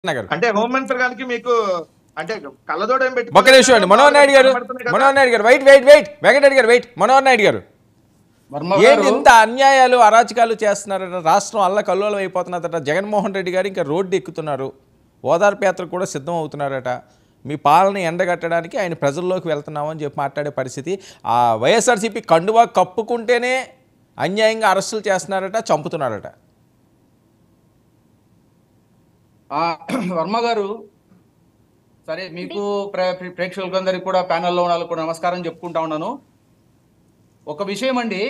నగర్ అంటే హోంమంత్రి గారికి మీకు అంటే కళ్ళదోడ ఏం పెట్టి ఒక్క నిమిషం అండి మనోహర్ నాయుడు గారు మనోహర్ నాయుడు గారు వెయిట్ వెయిట్ వెయిట్ వెంకటరెడ్డి గారు వెయిట్ మనోహర్ నాయుడు గారు వర్మ ఏంటి గారు ఇంత అన్యాయాలు అరాచకాలు చేస్తున్నారట రాష్ట్రం అల్ల కల్లోలం అయిపోతున్నదట జగన్మోహన్ రెడ్డి గారు ఇంకా రోడ్డు ఎక్కుతున్నారు ఓదార్పు యాత్ర కూడా సిద్ధం అవుతున్నారట మీ పాలన ఎండగట్టడానికి ఆయన ప్రజల్లోకి వెళ్తున్నామని చెప్పి మాట్లాడే పరిస్థితి ఆ వైఎస్ఆర్సీపీ కండువా కప్పుకుంటేనే అన్యాయంగా అరెస్టులు చేస్తున్నారట చంపుతున్నారట ఆ, వర్మ గారు సరే మీకు ప్రే- ప్రే- ప్రేక్షకులందరికీ కూడా ప్యానెల్లో ఉన్న వాళ్ళకు కూడా నమస్కారం చెప్పుకుంటా ఉన్నాను ఒక విషయం అండి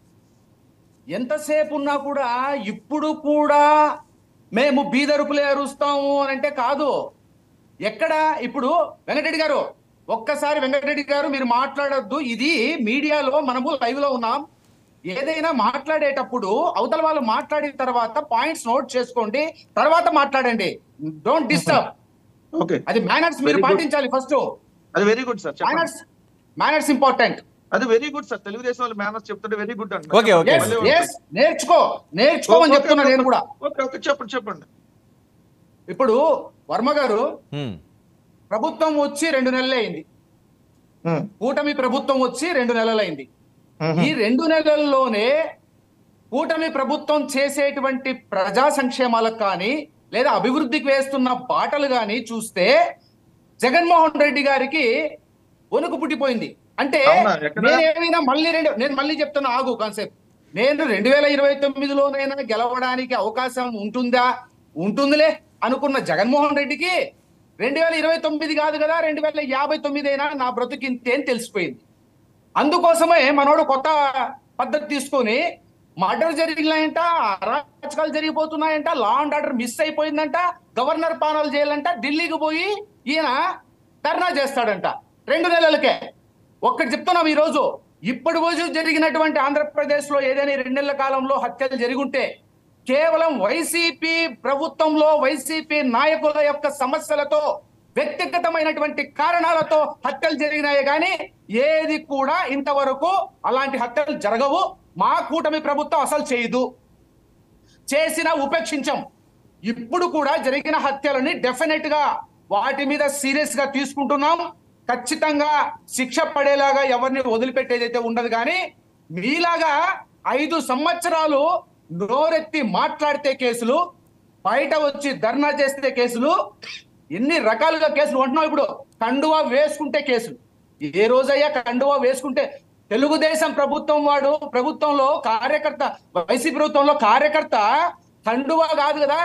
ఎంతసేపు ఉన్నా కూడా ఇప్పుడు కూడా మేము బీదరుపులే అరుస్తాము అని అంటే కాదు ఎక్కడ ఇప్పుడు వెంకటరెడ్డి గారు ఒక్కసారి వెంకటరెడ్డి గారు మీరు మాట్లాడొద్దు ఇది మీడియాలో మనము లైవ్ లో ఉన్నాం ఏదైనా మాట్లాడేటప్పుడు అవతల వాళ్ళు మాట్లాడిన తర్వాత పాయింట్స్ నోట్ చేసుకోండి తర్వాత మాట్లాడండి డోంట్ డిస్టర్బ్ ఓకే అది మేనర్స్ మీరు Very good. పాటించాలి ఫస్ట్ అది వెరీ గుడ్ సార్ చెప్పండి మేనర్స్ మేనర్స్ ఇంపార్టెంట్ అది వెరీ గుడ్ సార్ తెలుగుదేశం వాళ్ళు మేనర్స్ చెప్తుంటే వెరీ గుడ్ అండి Okay, okay. ఎస్ ఎస్ నేర్చుకో నేర్చుకోమని చెప్తున్నా నేను కూడా ఓకే ఓకే చెప్పండి చెప్పండి ఇప్పుడు వర్మ గారు హ్మ్. ప్రభుత్వం వచ్చి రెండు నెలలే అయింది ఉమ్, కూటమి ప్రభుత్వం వచ్చి రెండు నెలలైంది ఉమ్, ఈ రెండు నెలల్లోనే కూటమి ప్రభుత్వం చేసేటువంటి ప్రజా సంక్షేమాలకు కానీ లేదా అభివృద్ధికి వేస్తున్న బాటలు కానీ చూస్తే జగన్మోహన్ రెడ్డి గారికి వణుకు పుట్టిపోయింది అంటే అవునా? ఎక్కడ? నేనేమైనా మళ్ళీ రెండు నేను మళ్ళీ చెప్తున్నా ఆగు కాన్సెప్ట్ నేను రెండు వేల ఇరవై తొమ్మిదిలోనైనా గెలవడానికి అవకాశం ఉంటుందా ఉంటుందిలే అనుకున్న జగన్మోహన్ రెడ్డికి రెండు వేల ఇరవై తొమ్మిది కాదు కదా రెండు వేల యాభై తొమ్మిది అయినా నా బ్రతుకింతే అని తెలిసిపోయింది అందుకోసమే మనోడు కొత్త పద్ధతి తీసుకొని మర్డర్ జరిగినాయంట అరాచకాలు జరిగిపోతున్నాయంట లా అండ్ ఆర్డర్ మిస్ అయిపోయిందంట గవర్నర్ పానాలు చేయాలంట ఢిల్లీకి పోయి ఈయన ధర్నా చేస్తాడంట రెండు నెలలకే ఒక్కటి చెప్తున్నాం ఈ రోజు ఇప్పటి రోజు జరిగినటువంటి ఆంధ్రప్రదేశ్ లో ఏదైనా ఈ రెండు నెలల కాలంలో హత్యలు జరిగుంటే కేవలం వైసీపీ ప్రభుత్వంలో వైసీపీ నాయకుల యొక్క సమస్యలతో వ్యక్తిగతమైనటువంటి కారణాలతో హత్యలు జరిగినాయి కానీ ఏది కూడా ఇంతవరకు అలాంటి హత్యలు జరగవు మా కూటమి ప్రభుత్వం అసలు చేయదు చేసిన ఉపేక్షించం ఇప్పుడు కూడా జరిగిన హత్యలని డెఫినెట్ గా వాటి మీద సీరియస్ గా తీసుకుంటున్నాం ఖచ్చితంగా శిక్ష పడేలాగా ఎవరిని వదిలిపెట్టేదైతే ఉండదు కానీ మీలాగా ఐదు సంవత్సరాలు నోరెత్తి మాట్లాడితే కేసులు బయట వచ్చి ధర్నా చేస్తే కేసులు ఎన్ని రకాలుగా కేసులు ఉంటున్నావు ఇప్పుడు కండువా వేసుకుంటే కేసులు ఏ రోజయ్యా కండువా వేసుకుంటే తెలుగుదేశం ప్రభుత్వం వాడు ప్రభుత్వంలో కార్యకర్త వైసీపీ ప్రభుత్వంలో కార్యకర్త కండువా కాదు కదా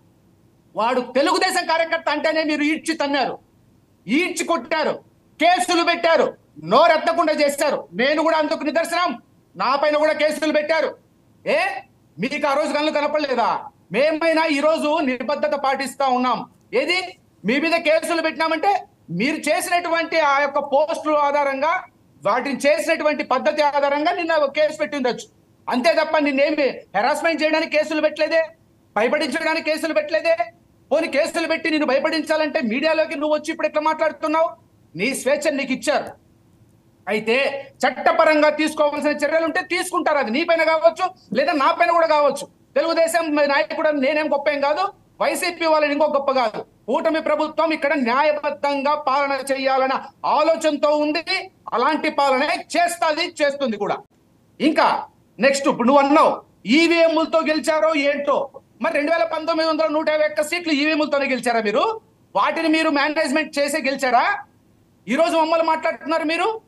వాడు తెలుగుదేశం కార్యకర్త అంటేనే మీరు ఈడ్చి తన్నారు ఈడ్చి కొట్టారు కేసులు పెట్టారు నోరెత్తకుండా చేశారు నేను కూడా అందుకు నిదర్శనం నా పైన కూడా కేసులు పెట్టారు ఏ మీకు ఆ రోజు కళ్ళు కనపడలేదా మేమైనా ఈ రోజు నిబద్ధత పాటిస్తా ఉన్నాం ఏది మీ మీద కేసులు పెట్టినామంటే మీరు చేసినటువంటి ఆ యొక్క పోస్టుల ఆధారంగా వాటిని చేసినటువంటి పద్ధతి ఆధారంగా నిన్న ఒక కేసు పెట్టి ఉండొచ్చు అంతే తప్ప నిన్నేమి హెరాస్మెంట్ చేయడానికి కేసులు పెట్టలేదే భయపడించడానికి కేసులు పెట్టలేదే పోనీ కేసులు పెట్టి నిన్ను భయపడించాలంటే మీడియాలోకి నువ్వు వచ్చి ఇప్పుడు ఎట్లా మాట్లాడుతున్నావు నీ స్వేచ్ఛ నీకు ఇచ్చారు అయితే చట్టపరంగా తీసుకోవాల్సిన చర్యలు ఉంటే తీసుకుంటారు అది నీ పైన కావచ్చు లేదా నా పైన కూడా కావచ్చు తెలుగుదేశం నాయకుడు నేనేం గొప్ప ఏం కాదు వైసీపీ వాళ్ళని ఇంకో గొప్ప కాదు కూటమి ప్రభుత్వం ఇక్కడ న్యాయబద్ధంగా పాలన చేయాలన్న ఆలోచనతో ఉంది అలాంటి పాలనే చేస్తాది చేస్తుంది కూడా ఇంకా నెక్స్ట్ ఇప్పుడు నువ్వు అన్నావు ఈవీఎంలతో గెలిచారో ఏంటో మరి రెండు వేల పంతొమ్మిది వందల నూట యాభై ఒక్క సీట్లు ఈవీఎంలతోనే గెలిచారా మీరు వాటిని మీరు మేనేజ్మెంట్ చేసే గెలిచారా ఈ రోజు మమ్మల్ని మాట్లాడుతున్నారు మీరు